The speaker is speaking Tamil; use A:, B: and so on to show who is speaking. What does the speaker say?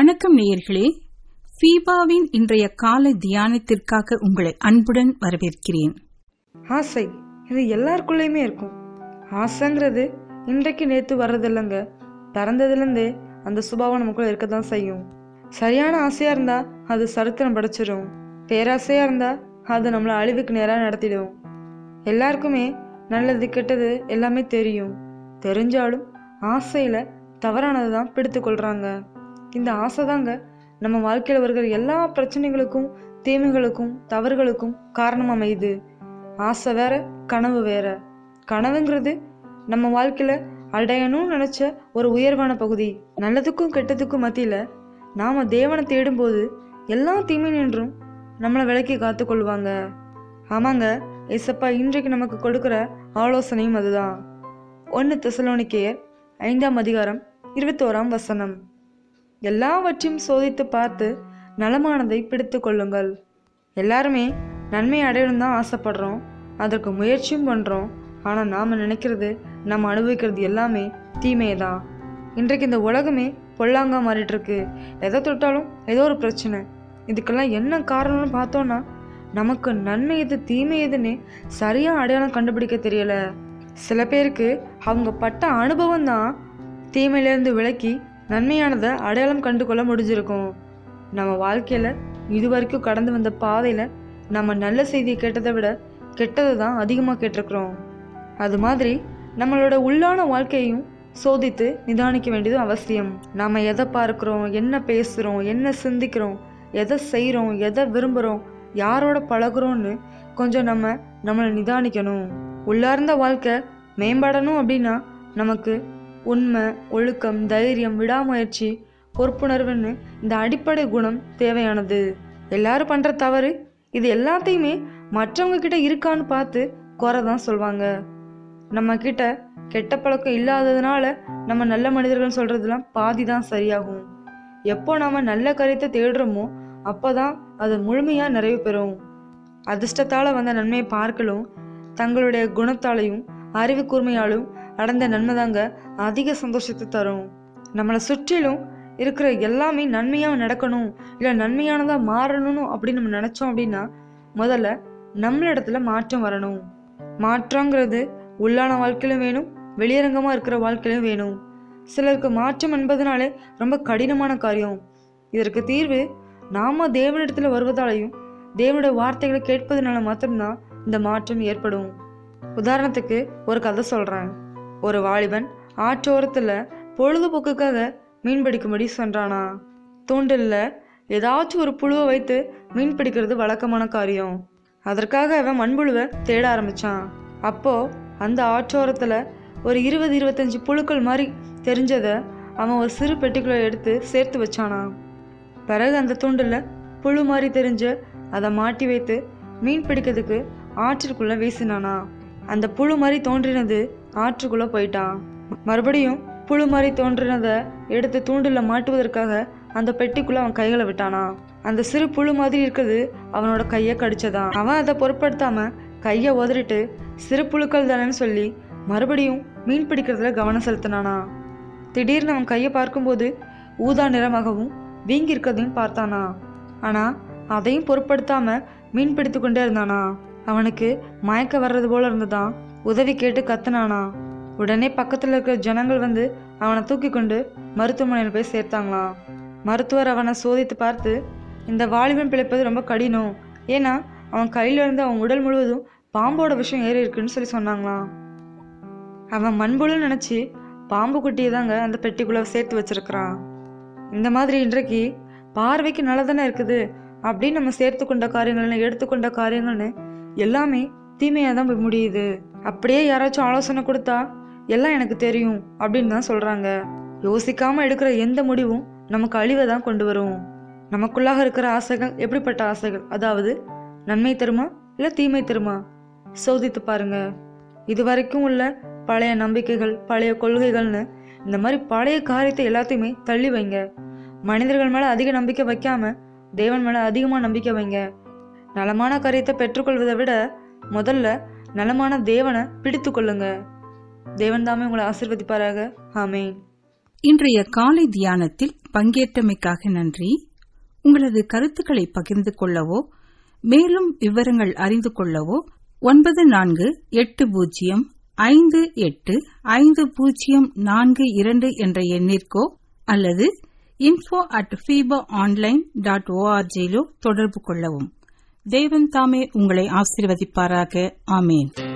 A: வணக்கம் நேயர்களே ஃபீபாவின் இன்றைய காலை தியானத்திற்காக உங்களை அன்புடன் வரவேற்கிறேன்
B: ஆசை இது எல்லாருக்குள்ளேயுமே இருக்கும் ஆசைங்கிறது இன்றைக்கு நேற்று வர்றதில்லைங்க பிறந்ததுலேருந்தே அந்த சுபாவம் நமக்குள்ள இருக்க தான் செய்யும் சரியான ஆசையாக இருந்தால் அது சரித்திரம் படைச்சிரும் பேராசையாக இருந்தால் அது நம்மளை அழிவுக்கு நேராக நடத்திடும் எல்லாருக்குமே நல்லது கெட்டது எல்லாமே தெரியும் தெரிஞ்சாலும் ஆசையில் தவறானது தான் பிடித்து கொள்கிறாங்க இந்த ஆசை தாங்க நம்ம வாழ்க்கையில் வருகிற எல்லா பிரச்சனைகளுக்கும் தீமைகளுக்கும் தவறுகளுக்கும் காரணம் அமையுது ஆசை வேற கனவு வேற கனவுங்கிறது நம்ம வாழ்க்கையில அடையணும்னு நினைச்ச ஒரு உயர்வான பகுதி நல்லதுக்கும் கெட்டதுக்கும் மத்தியில நாம தேவனை தேடும்போது எல்லா தீமை நின்றும் நம்மளை விலக்கி காத்து கொள்வாங்க ஆமாங்க ஏசப்பா இன்றைக்கு நமக்கு கொடுக்குற ஆலோசனையும் அதுதான் ஒன்று தெசலோனிக்கேயர் ஐந்தாம் அதிகாரம் இருபத்தோராம் வசனம் எல்லாவற்றையும் சோதித்து பார்த்து நலமானதை பிடித்து கொள்ளுங்கள் எல்லாருமே நன்மை அடையணும் தான் ஆசைப்படுறோம் அதற்கு முயற்சியும் பண்ணுறோம் ஆனால் நாம் நினைக்கிறது நம்ம அனுபவிக்கிறது எல்லாமே தீமையை தான் இன்றைக்கு இந்த உலகமே பொல்லாங்கா மாறிட்டு இருக்கு எதை தொட்டாலும் ஏதோ ஒரு பிரச்சனை இதுக்கெல்லாம் என்ன காரணம்னு பார்த்தோன்னா நமக்கு நன்மை எது தீமை எதுன்னு சரியாக அடையாளம் கண்டுபிடிக்க தெரியல சில பேருக்கு அவங்க பட்ட அனுபவம் தான் தீமையிலேருந்து விலக்கி நன்மையானதை அடையாளம் கண்டு கொள்ள முடிஞ்சிருக்கும் நம்ம வாழ்க்கையில் இது வரைக்கும் கடந்து வந்த பாதையில் நம்ம நல்ல செய்தியை கேட்டதை விட கெட்டதை தான் அதிகமாக கேட்டிருக்கிறோம் அது மாதிரி நம்மளோட உள்ளான வாழ்க்கையையும் சோதித்து நிதானிக்க வேண்டியது அவசியம் நாம் எதை பார்க்குறோம் என்ன பேசுகிறோம் என்ன சிந்திக்கிறோம் எதை செய்கிறோம் எதை விரும்புகிறோம் யாரோட பழகுறோம்னு கொஞ்சம் நம்ம நம்மளை நிதானிக்கணும் உள்ளார்ந்த வாழ்க்கை மேம்படணும் அப்படின்னா நமக்கு உண்மை ஒழுக்கம் தைரியம் விடாமுயற்சி பொறுப்புணர்வுன்னு இந்த அடிப்படை குணம் தேவையானது எல்லாரும் பண்ற தவறு இது எல்லாத்தையுமே மற்றவங்க கிட்ட இருக்கான்னு பார்த்து குறை தான் சொல்லுவாங்க நம்ம கிட்ட கெட்ட பழக்கம் இல்லாததுனால நம்ம நல்ல மனிதர்கள் சொல்றதெல்லாம் பாதி தான் சரியாகும் எப்போ நாம நல்ல காரியத்தை தேடுறோமோ அப்பதான் அது முழுமையா நிறைவு பெறும் அதிர்ஷ்டத்தால வந்த நன்மையை பார்க்கலும் தங்களுடைய குணத்தாலையும் அறிவு கூர்மையாலும் அடைந்த நன்மைதாங்க அதிக சந்தோஷத்தை தரும் நம்மளை சுற்றிலும் இருக்கிற எல்லாமே நன்மையாக நடக்கணும் இல்லை நன்மையானதாக மாறணும் அப்படின்னு நம்ம நினச்சோம் அப்படின்னா முதல்ல நம்மளிடத்துல மாற்றம் வரணும் மாற்றங்கிறது உள்ளான வாழ்க்கையிலும் வேணும் வெளியரங்கமாக இருக்கிற வாழ்க்கையிலும் வேணும் சிலருக்கு மாற்றம் என்பதனாலே ரொம்ப கடினமான காரியம் இதற்கு தீர்வு நாம தேவனிடத்துல வருவதாலையும் தேவனுடைய வார்த்தைகளை கேட்பதனால மாத்திரம்தான் இந்த மாற்றம் ஏற்படும் உதாரணத்துக்கு ஒரு கதை சொல்றேன் ஒரு வாலிபன் ஆற்றோரத்துல பொழுதுபோக்குக்காக மீன் பிடிக்கும்படி சென்றானா தூண்டில்ல ஏதாச்சும் ஒரு புழுவை வைத்து மீன் பிடிக்கிறது வழக்கமான காரியம் அதற்காக அவன் மண்புழுவை தேட ஆரம்பிச்சான் அப்போ அந்த ஆற்றோரத்துல ஒரு இருபது இருபத்தஞ்சு புழுக்கள் மாதிரி தெரிஞ்சதை அவன் ஒரு சிறு பெட்டிக்குள்ள எடுத்து சேர்த்து வச்சானா பிறகு அந்த தூண்டில் புழு மாதிரி தெரிஞ்ச அதை மாட்டி வைத்து மீன் பிடிக்கிறதுக்கு ஆற்றிற்குள்ள வீசினானா அந்த புழு மாதிரி தோன்றினது ஆற்றுக்குள்ள போயிட்டான் மறுபடியும் புழு மாதிரி தோன்றினதை எடுத்து தூண்டில் மாட்டுவதற்காக அந்த பெட்டிக்குள்ள அவன் கைகளை விட்டானா அந்த சிறு புழு மாதிரி இருக்கிறது அவனோட கையை கடிச்சதான் அவன் அதை பொருட்படுத்தாம கையை உதறிட்டு சிறு புழுக்கள் தானேன்னு சொல்லி மறுபடியும் மீன் பிடிக்கிறதுல கவனம் செலுத்தினானா திடீர்னு அவன் கையை பார்க்கும்போது ஊதா நிறமாகவும் வீங்கி இருக்கிறதையும் பார்த்தானா ஆனா அதையும் பொருட்படுத்தாம மீன் பிடித்து கொண்டே இருந்தானா அவனுக்கு மயக்க வர்றது போல இருந்ததான் உதவி கேட்டு கத்துனானா உடனே பக்கத்துல இருக்கிற ஜனங்கள் வந்து அவனை தூக்கி கொண்டு மருத்துவமனையில் போய் சேர்த்தாங்களாம் மருத்துவர் அவனை சோதித்து பார்த்து இந்த வாலிபன் பிழைப்பது ரொம்ப கடினம் ஏன்னா அவன் கையில இருந்து அவன் உடல் முழுவதும் பாம்போட விஷயம் ஏறி இருக்குன்னு சொல்லி சொன்னாங்களாம் அவன் மண்புழுன்னு நினச்சி பாம்பு குட்டியை தாங்க அந்த பெட்டிக்குள்ளே சேர்த்து வச்சிருக்கிறான் இந்த மாதிரி இன்றைக்கு பார்வைக்கு நல்லதானே இருக்குது அப்படின்னு நம்ம சேர்த்து கொண்ட காரியங்கள்னு எடுத்துக்கொண்ட காரியங்கள்னு எல்லாமே தீமையாக தான் போய் முடியுது அப்படியே யாராச்சும் ஆலோசனை கொடுத்தா எல்லாம் எனக்கு தெரியும் அப்படின்னு தான் சொல்கிறாங்க யோசிக்காமல் எடுக்கிற எந்த முடிவும் நமக்கு அழிவை தான் கொண்டு வரும் நமக்குள்ளாக இருக்கிற ஆசைகள் எப்படிப்பட்ட ஆசைகள் அதாவது நன்மை தருமா இல்லை தீமை தருமா சோதித்து பாருங்க இது வரைக்கும் உள்ள பழைய நம்பிக்கைகள் பழைய கொள்கைகள்னு இந்த மாதிரி பழைய காரியத்தை எல்லாத்தையுமே தள்ளி வைங்க மனிதர்கள் மேல அதிக நம்பிக்கை வைக்காம தேவன் மேல அதிகமா நம்பிக்கை வைங்க நலமான காரியத்தை பெற்றுக்கொள்வதை விட முதல்ல நலமான தேவனை பிடித்து கொள்ளுங்க தேவன் தாமே உங்களை ஆசிர்வதிப்பாராக ஆமேன்
A: இன்றைய காலை தியானத்தில் பங்கேற்றமைக்காக நன்றி உங்களது கருத்துக்களை பகிர்ந்து கொள்ளவோ மேலும் விவரங்கள் அறிந்து கொள்ளவோ ஒன்பது நான்கு எட்டு பூஜ்ஜியம் ஐந்து எட்டு ஐந்து பூஜ்ஜியம் நான்கு இரண்டு என்ற எண்ணிற்கோ அல்லது info at FEBA online dot ஓஆர்ஜியிலோ தொடர்பு கொள்ளவும் தேவன் தாமே உங்களை ஆசீர்வதிப்பாராக ஆமேன்